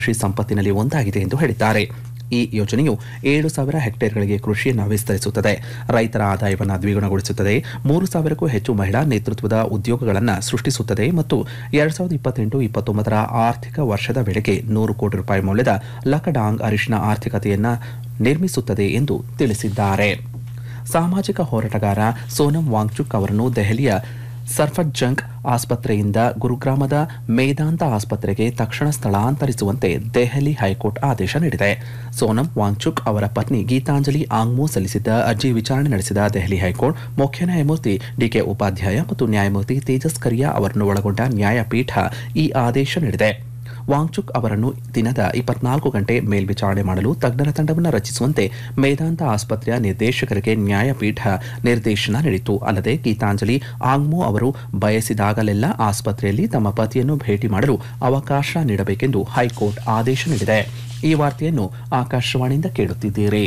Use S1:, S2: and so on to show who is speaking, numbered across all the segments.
S1: ಕೃಷಿ ಸಂಪತ್ತಿನಲ್ಲಿ ಒಂದಾಗಿದೆ ಎಂದು ಹೇಳಿದ್ದಾರೆ ಈ ಯೋಜನೆಯು ಏಳು ಸಾವಿರ ಹೆಕ್ಟೇರ್ಗಳಿಗೆ ಕೃಷಿಯನ್ನು ವಿಸ್ತರಿಸುತ್ತದೆ ರೈತರ ಆದಾಯವನ್ನು ದ್ವಿಗುಣಗೊಳಿಸುತ್ತದೆ ಮೂರು ಸಾವಿರಕ್ಕೂ ಹೆಚ್ಚು ಮಹಿಳಾ ನೇತೃತ್ವದ ಉದ್ಯೋಗಗಳನ್ನು ಸೃಷ್ಟಿಸುತ್ತದೆ ಮತ್ತು ಎರಡ್ ಸಾವಿರದ ಇಪ್ಪತ್ತೆಂಟು ಇಪ್ಪತ್ತೊಂಬತ್ತರ ಆರ್ಥಿಕ ವರ್ಷದ ವೇಳೆಗೆ ನೂರು ಕೋಟಿ ರೂಪಾಯಿ ಮೌಲ್ಯದ ಲಕಡಾಂಗ್ ಅರಿಶಿನ ಆರ್ಥಿಕತೆಯನ್ನು ನಿರ್ಮಿಸುತ್ತದೆ ಎಂದು ತಿಳಿಸಿದ್ದಾರೆ ಸಾಮಾಜಿಕ ಹೋರಾಟಗಾರ ಸೋನಂ ವಾಂಗ್ಚುಕ್ ಅವರನ್ನು ದೆಹಲಿಯ ಸರ್ಫರ್ಜಂಗ್ ಆಸ್ಪತ್ರೆಯಿಂದ ಗುರುಗ್ರಾಮದ ಮೇದಾಂತ ಆಸ್ಪತ್ರೆಗೆ ತಕ್ಷಣ ಸ್ಥಳಾಂತರಿಸುವಂತೆ ದೆಹಲಿ ಹೈಕೋರ್ಟ್ ಆದೇಶ ನೀಡಿದೆ ಸೋನಂ ವಾಂಗ್ಚುಕ್ ಅವರ ಪತ್ನಿ ಗೀತಾಂಜಲಿ ಆಂಗ್ಮೋ ಸಲ್ಲಿಸಿದ್ದ ಅರ್ಜಿ ವಿಚಾರಣೆ ನಡೆಸಿದ ದೆಹಲಿ ಹೈಕೋರ್ಟ್ ಮುಖ್ಯ ನ್ಯಾಯಮೂರ್ತಿ ಡಿಕೆ ಉಪಾಧ್ಯಾಯ ಮತ್ತು ನ್ಯಾಯಮೂರ್ತಿ ತೇಜಸ್ ಕರಿಯಾ ಅವರನ್ನು ಒಳಗೊಂಡ ನ್ಯಾಯಪೀಠ ಈ ಆದೇಶ ನೀಡಿದೆ ವಾಂಗ್ಚುಕ್ ಅವರನ್ನು ದಿನದ ಇಪ್ಪತ್ನಾಲ್ಕು ಗಂಟೆ ಮೇಲ್ವಿಚಾರಣೆ ಮಾಡಲು ತಜ್ಞರ ತಂಡವನ್ನು ರಚಿಸುವಂತೆ ಮೇದಾಂತ ಆಸ್ಪತ್ರೆಯ ನಿರ್ದೇಶಕರಿಗೆ ನ್ಯಾಯಪೀಠ ನಿರ್ದೇಶನ ನೀಡಿತು ಅಲ್ಲದೆ ಗೀತಾಂಜಲಿ ಆಂಗ್ಮೋ ಅವರು ಬಯಸಿದಾಗಲೆಲ್ಲ ಆಸ್ಪತ್ರೆಯಲ್ಲಿ ತಮ್ಮ ಪತಿಯನ್ನು ಭೇಟಿ ಮಾಡಲು ಅವಕಾಶ ನೀಡಬೇಕೆಂದು ಹೈಕೋರ್ಟ್ ಆದೇಶ ನೀಡಿದೆ ಈ ವಾರ್ತೆಯನ್ನು ಆಕಾಶವಾಣಿಯಿಂದ ಕೇಳುತ್ತಿದ್ದೀರಿ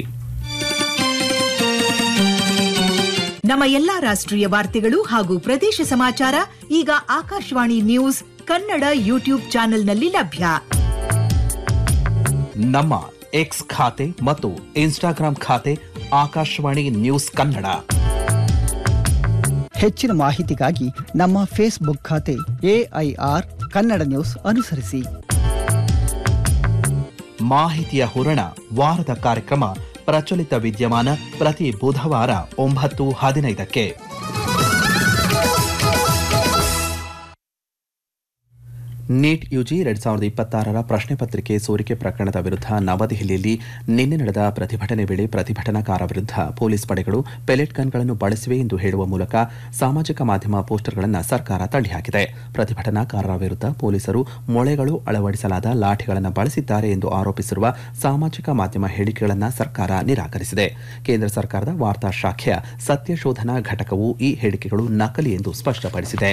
S2: ನಮ್ಮ ಎಲ್ಲಾ ರಾಷ್ಟ್ರೀಯ ವಾರ್ತೆಗಳು ಹಾಗೂ ಪ್ರದೇಶ ಸಮಾಚಾರ ಈಗ ಆಕಾಶವಾಣಿ ನ್ಯೂಸ್ ಕನ್ನಡ ಯೂಟ್ಯೂಬ್ ಚಾನೆಲ್ನಲ್ಲಿ ಲಭ್ಯ
S1: ನಮ್ಮ ಎಕ್ಸ್ ಖಾತೆ ಮತ್ತು ಇನ್ಸ್ಟಾಗ್ರಾಂ ಖಾತೆ ಆಕಾಶವಾಣಿ ನ್ಯೂಸ್ ಕನ್ನಡ
S3: ಹೆಚ್ಚಿನ ಮಾಹಿತಿಗಾಗಿ ನಮ್ಮ ಫೇಸ್ಬುಕ್ ಖಾತೆ ಎಐಆರ್ ಕನ್ನಡ ನ್ಯೂಸ್ ಅನುಸರಿಸಿ
S1: ಮಾಹಿತಿಯ ಹೂರಣ ವಾರದ ಕಾರ್ಯಕ್ರಮ ಪ್ರಚಲಿತ ವಿದ್ಯಮಾನ ಪ್ರತಿ ಬುಧವಾರ ಒಂಬತ್ತು ಹದಿನೈದಕ್ಕೆ ನೀಟ್ ಯುಜಿ ಎರಡ್ ಸಾವಿರದ ಇಪ್ಪತ್ತಾರರ ಪ್ರಶ್ನೆ ಪತ್ರಿಕೆ ಸೋರಿಕೆ ಪ್ರಕರಣದ ವಿರುದ್ಧ ನವದೆಹಲಿಯಲ್ಲಿ ನಿನ್ನೆ ನಡೆದ ಪ್ರತಿಭಟನೆ ವೇಳೆ ಪ್ರತಿಭಟನಾಕಾರ ವಿರುದ್ಧ ಪೊಲೀಸ್ ಪಡೆಗಳು ಪೆಲೆಟ್ ಗನ್ಗಳನ್ನು ಬಳಸಿವೆ ಎಂದು ಹೇಳುವ ಮೂಲಕ ಸಾಮಾಜಿಕ ಮಾಧ್ಯಮ ಪೋಸ್ಟರ್ಗಳನ್ನು ಸರ್ಕಾರ ತಳ್ಳಿಹಾಕಿದೆ ಪ್ರತಿಭಟನಾಕಾರರ ವಿರುದ್ಧ ಪೊಲೀಸರು ಮೊಳೆಗಳು ಅಳವಡಿಸಲಾದ ಲಾಠಿಗಳನ್ನು ಬಳಸಿದ್ದಾರೆ ಎಂದು ಆರೋಪಿಸಿರುವ ಸಾಮಾಜಿಕ ಮಾಧ್ಯಮ ಹೇಳಿಕೆಗಳನ್ನು ಸರ್ಕಾರ ನಿರಾಕರಿಸಿದೆ ಕೇಂದ್ರ ಸರ್ಕಾರದ ವಾರ್ತಾ ಶಾಖೆಯ ಸತ್ಯಶೋಧನಾ ಘಟಕವು ಈ ಹೇಳಿಕೆಗಳು ನಕಲಿ ಎಂದು ಸ್ಪಷ್ಟಪಡಿಸಿದೆ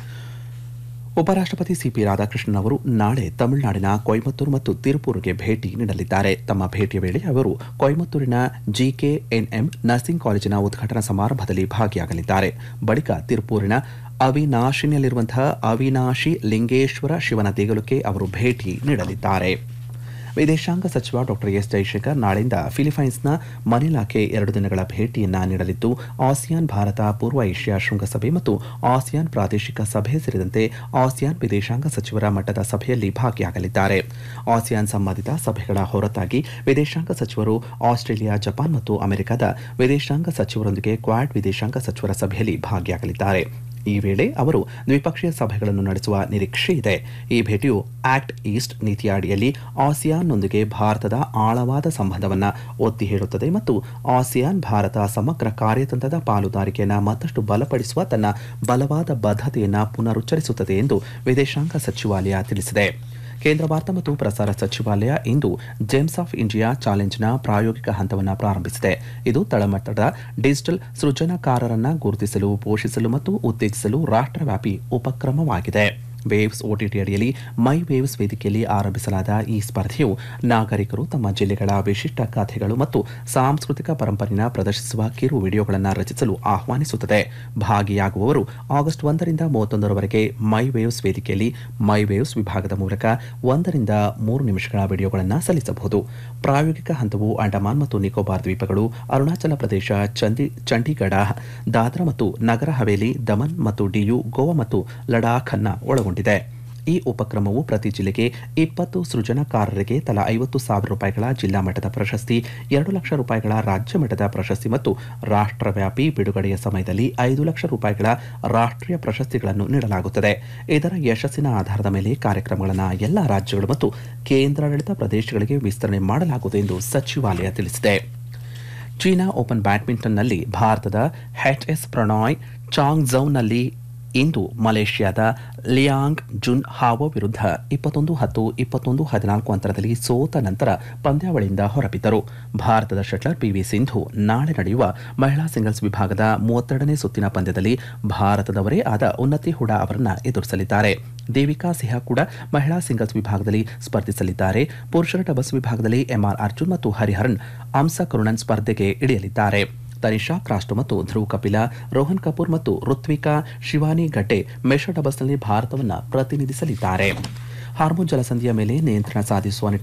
S1: ಉಪರಾಷ್ಟಪತಿ ಸಿಪಿ ರಾಧಾಕೃಷ್ಣನ್ ಅವರು ನಾಳೆ ತಮಿಳುನಾಡಿನ ಕೊಯಮತ್ತೂರು ಮತ್ತು ತಿರುಪೂರ್ಗೆ ಭೇಟಿ ನೀಡಲಿದ್ದಾರೆ ತಮ್ಮ ಭೇಟಿಯ ವೇಳೆ ಅವರು ಕೊಯಮತ್ತೂರಿನ ಜಿಕೆಎನ್ಎಂ ನರ್ಸಿಂಗ್ ಕಾಲೇಜಿನ ಉದ್ಘಾಟನಾ ಸಮಾರಂಭದಲ್ಲಿ ಭಾಗಿಯಾಗಲಿದ್ದಾರೆ ಬಳಿಕ ತಿರುಪೂರಿನ ಅವಿನಾಶಿನಲ್ಲಿರುವಂತಹ ಅವಿನಾಶಿ ಲಿಂಗೇಶ್ವರ ಶಿವನ ದೇಗುಲಕ್ಕೆ ಅವರು ಭೇಟಿ ನೀಡಲಿದ್ದಾರೆ ವಿದೇಶಾಂಗ ಸಚಿವ ಡಾಕ್ಟರ್ ಎಸ್ ಜೈಶಂಕರ್ ನಾಳೆಯಿಂದ ಫಿಲಿಪೈನ್ಸ್ನ ಮನಿಲಾಕ್ಕೆ ಎರಡು ದಿನಗಳ ಭೇಟಿಯನ್ನ ನೀಡಲಿದ್ದು ಆಸಿಯಾನ್ ಭಾರತ ಪೂರ್ವ ಏಷ್ಯಾ ಶೃಂಗಸಭೆ ಮತ್ತು ಆಸಿಯಾನ್ ಪ್ರಾದೇಶಿಕ ಸಭೆ ಸೇರಿದಂತೆ ಆಸಿಯಾನ್ ವಿದೇಶಾಂಗ ಸಚಿವರ ಮಟ್ಟದ ಸಭೆಯಲ್ಲಿ ಭಾಗಿಯಾಗಲಿದ್ದಾರೆ ಆಸಿಯಾನ್ ಸಂಬಂಧಿತ ಸಭೆಗಳ ಹೊರತಾಗಿ ವಿದೇಶಾಂಗ ಸಚಿವರು ಆಸ್ಟ್ರೇಲಿಯಾ ಜಪಾನ್ ಮತ್ತು ಅಮೆರಿಕದ ವಿದೇಶಾಂಗ ಸಚಿವರೊಂದಿಗೆ ಕ್ವಾಡ್ ವಿದೇಶಾಂಗ ಸಚಿವರ ಸಭೆಯಲ್ಲಿ ಭಾಗಿಯಾಗಲಿದ್ದಾರೆ ಈ ವೇಳೆ ಅವರು ದ್ವಿಪಕ್ಷೀಯ ಸಭೆಗಳನ್ನು ನಡೆಸುವ ನಿರೀಕ್ಷೆ ಇದೆ ಈ ಭೇಟಿಯು ಆಕ್ಟ್ ಈಸ್ಟ್ ನೀತಿಯ ಅಡಿಯಲ್ಲಿ ಆಸಿಯಾನ್ನೊಂದಿಗೆ ಭಾರತದ ಆಳವಾದ ಸಂಬಂಧವನ್ನು ಒತ್ತಿ ಹೇಳುತ್ತದೆ ಮತ್ತು ಆಸಿಯಾನ್ ಭಾರತ ಸಮಗ್ರ ಕಾರ್ಯತಂತ್ರದ ಪಾಲುದಾರಿಕೆಯನ್ನು ಮತ್ತಷ್ಟು ಬಲಪಡಿಸುವ ತನ್ನ ಬಲವಾದ ಬದ್ಧತೆಯನ್ನು ಪುನರುಚ್ಚರಿಸುತ್ತದೆ ಎಂದು ವಿದೇಶಾಂಗ ಸಚಿವಾಲಯ ತಿಳಿಸಿದೆ ಕೇಂದ್ರ ವಾರ್ತಾ ಮತ್ತು ಪ್ರಸಾರ ಸಚಿವಾಲಯ ಇಂದು ಜೇಮ್ಸ್ ಆಫ್ ಇಂಡಿಯಾ ಚಾಲೆಂಜ್ನ ಪ್ರಾಯೋಗಿಕ ಹಂತವನ್ನು ಪ್ರಾರಂಭಿಸಿದೆ ಇದು ತಳಮಟ್ಟದ ಡಿಜಿಟಲ್ ಸೃಜನಕಾರರನ್ನು ಗುರುತಿಸಲು ಪೋಷಿಸಲು ಮತ್ತು ಉತ್ತೇಜಿಸಲು ರಾಷ್ಟ್ರವ್ಯಾಪಿ ಉಪಕ್ರಮವಾಗಿದೆ ವೇವ್ಸ್ ಓಟಿಟಿ ಅಡಿಯಲ್ಲಿ ಮೈ ವೇವ್ಸ್ ವೇದಿಕೆಯಲ್ಲಿ ಆರಂಭಿಸಲಾದ ಈ ಸ್ಪರ್ಧೆಯು ನಾಗರಿಕರು ತಮ್ಮ ಜಿಲ್ಲೆಗಳ ವಿಶಿಷ್ಟ ಕಥೆಗಳು ಮತ್ತು ಸಾಂಸ್ಕೃತಿಕ ಪರಂಪರೆಯನ್ನು ಪ್ರದರ್ಶಿಸುವ ಕಿರು ವಿಡಿಯೋಗಳನ್ನು ರಚಿಸಲು ಆಹ್ವಾನಿಸುತ್ತದೆ ಭಾಗಿಯಾಗುವವರು ಆಗಸ್ಟ್ ಒಂದರಿಂದ ಮೂವತ್ತೊಂದರವರೆಗೆ ಮೈ ವೇವ್ಸ್ ವೇದಿಕೆಯಲ್ಲಿ ಮೈ ವೇವ್ಸ್ ವಿಭಾಗದ ಮೂಲಕ ಒಂದರಿಂದ ಮೂರು ನಿಮಿಷಗಳ ವಿಡಿಯೋಗಳನ್ನು ಸಲ್ಲಿಸಬಹುದು ಪ್ರಾಯೋಗಿಕ ಹಂತವು ಅಂಡಮಾನ್ ಮತ್ತು ನಿಕೋಬಾರ್ ದ್ವೀಪಗಳು ಅರುಣಾಚಲ ಪ್ರದೇಶ ಚಂದಿ ಚಂಡೀಗಢ ದಾದ್ರಾ ಮತ್ತು ನಗರ ಹವೇಲಿ ದಮನ್ ಮತ್ತು ಡಿಯು ಗೋವಾ ಮತ್ತು ಲಡಾಖ್ ಅನ್ನ ಒಳಗೊಂಡಿದೆ ಈ ಉಪಕ್ರಮವು ಪ್ರತಿ ಜಿಲ್ಲೆಗೆ ಇಪ್ಪತ್ತು ಸೃಜನಕಾರರಿಗೆ ತಲಾ ಐವತ್ತು ಸಾವಿರ ರೂಪಾಯಿಗಳ ಜಿಲ್ಲಾ ಮಟ್ಟದ ಪ್ರಶಸ್ತಿ ಎರಡು ಲಕ್ಷ ರೂಪಾಯಿಗಳ ರಾಜ್ಯ ಮಟ್ಟದ ಪ್ರಶಸ್ತಿ ಮತ್ತು ರಾಷ್ಟ್ರವ್ಯಾಪಿ ಬಿಡುಗಡೆಯ ಸಮಯದಲ್ಲಿ ಐದು ಲಕ್ಷ ರೂಪಾಯಿಗಳ ರಾಷ್ಟ್ರೀಯ ಪ್ರಶಸ್ತಿಗಳನ್ನು ನೀಡಲಾಗುತ್ತದೆ ಇದರ ಯಶಸ್ಸಿನ ಆಧಾರದ ಮೇಲೆ ಕಾರ್ಯಕ್ರಮಗಳನ್ನು ಎಲ್ಲ ರಾಜ್ಯಗಳು ಮತ್ತು ಕೇಂದ್ರಾಡಳಿತ ಪ್ರದೇಶಗಳಿಗೆ ವಿಸ್ತರಣೆ ಮಾಡಲಾಗುವುದು ಎಂದು ಸಚಿವಾಲಯ ತಿಳಿಸಿದೆ ಚೀನಾ ಓಪನ್ ಬ್ಯಾಡ್ಮಿಂಟನ್ನಲ್ಲಿ ಭಾರತದ ಹೆಚ್ ಎಸ್ ಪ್ರಣಾಯ್ ಚಾಂಗ್ ಝೌನಲ್ಲಿ ಇಂದು ಮಲೇಷ್ಯಾದ ಲಿಯಾಂಗ್ ಜುನ್ ಹಾವೋ ವಿರುದ್ಧ ಇಪ್ಪತ್ತೊಂದು ಹತ್ತು ಇಪ್ಪತ್ತೊಂದು ಹದಿನಾಲ್ಕು ಅಂತರದಲ್ಲಿ ಸೋತ ನಂತರ ಪಂದ್ಯಾವಳಿಯಿಂದ ಹೊರಬಿದ್ದರು ಭಾರತದ ಶಟ್ಲರ್ ಪಿವಿ ಸಿಂಧು ನಾಳೆ ನಡೆಯುವ ಮಹಿಳಾ ಸಿಂಗಲ್ಸ್ ವಿಭಾಗದ ಮೂವತ್ತೆರಡನೇ ಸುತ್ತಿನ ಪಂದ್ಯದಲ್ಲಿ ಭಾರತದವರೇ ಆದ ಉನ್ನತಿ ಹುಡಾ ಅವರನ್ನು ಎದುರಿಸಲಿದ್ದಾರೆ ದೇವಿಕಾ ಸಿಹಾ ಕೂಡ ಮಹಿಳಾ ಸಿಂಗಲ್ಸ್ ವಿಭಾಗದಲ್ಲಿ ಸ್ಪರ್ಧಿಸಲಿದ್ದಾರೆ ಪುರುಷರ ಡಬಲ್ಸ್ ವಿಭಾಗದಲ್ಲಿ ಎಂಆರ್ ಅರ್ಜುನ್ ಮತ್ತು ಹರಿಹರನ್ ಅಂಸ ಕರುಣನ್ ಸ್ಪರ್ಧೆಗೆ ಇಳಿಯಲಿದ್ದಾರೆ ತನಿಷಾ ಕ್ರಾಸ್ಟೋ ಮತ್ತು ಧ್ರುವ್ ಕಪಿಲಾ ರೋಹನ್ ಕಪೂರ್ ಮತ್ತು ಋತ್ವಿಕಾ ಶಿವಾನಿ ಗಡ್ಡೆ ಮೆಷ ಡಬಲ್ಸ್ನಲ್ಲಿ ಭಾರತವನ್ನು ಪ್ರತಿನಿಧಿಸಲಿದ್ದಾರೆ ಹಾರ್ಮೋನ್ ಜಲಸಂಧಿಯ ಮೇಲೆ ನಿಯಂತ್ರಣ ಸಾಧಿಸುವ